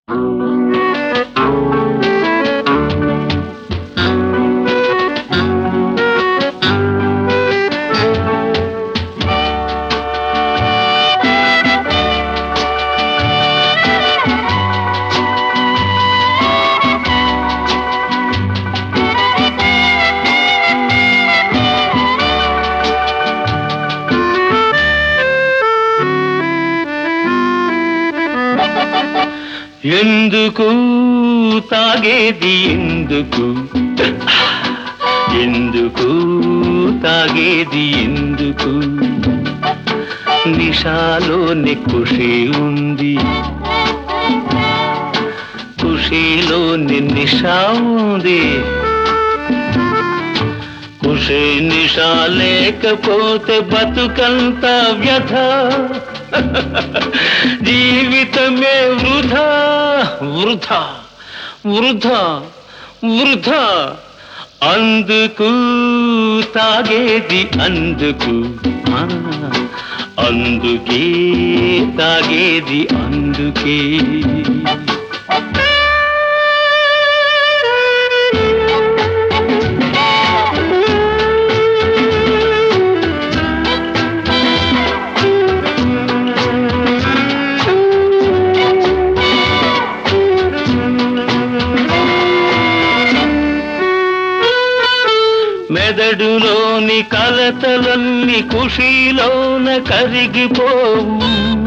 ఎందుకు తాగేది ఎందుకు ఎందుకు తాగేది ఎందుకు నిషాలోని ఖుషి ఉంది ఖుషిలోని నిషా ఉంది ఖుషి నిషా లేకపోతే బతుకంతా వ్యధ జీవితమే వృధా వృధా వృధా వృధా అందుకు తాగేది అందుకు ఆ, అందుకే తాగేది అందుకే మెదడులోని కలతలన్నీ ఖుషీలోన కరిగిపోవు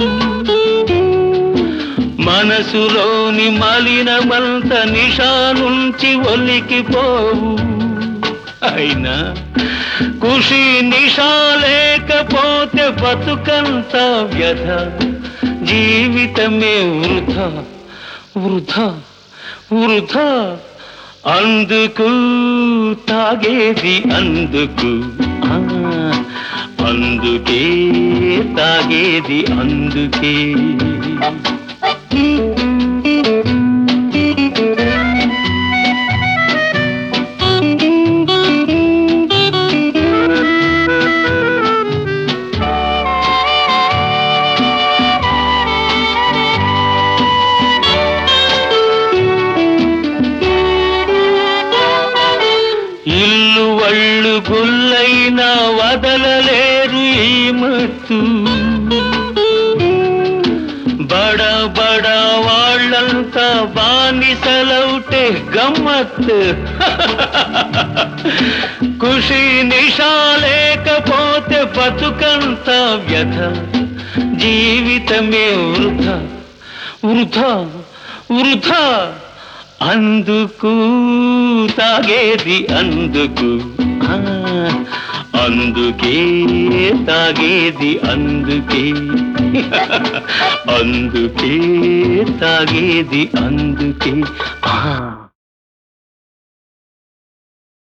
మనసులోని మలినమంత నిషా నుంచి ఒలికిపోవు అయినా ఖుషి నిషా లేకపోతే బతుకంత వ్యధ జీవితమే వృధా వృధా వృధా అందుకు తాగేది అందుకు ఆ, అందుకే తాగేది అందుకే ఇల్లు వళ్ళు గుల్లైనా వదలలేరు ఈ మత్తు బడ బడ వాళ్ళంతా బానిసలౌటే గమ్మత్తు ఖుషి నిషా లేకపోతే బతుకంత వ్యధ జీవితమే వృధా వృధా వృధా అందుకు తాగేది అందుకు ఆ, అందుకే తాగేది అందుకే అందుకే తాగేది అందుకే ఆ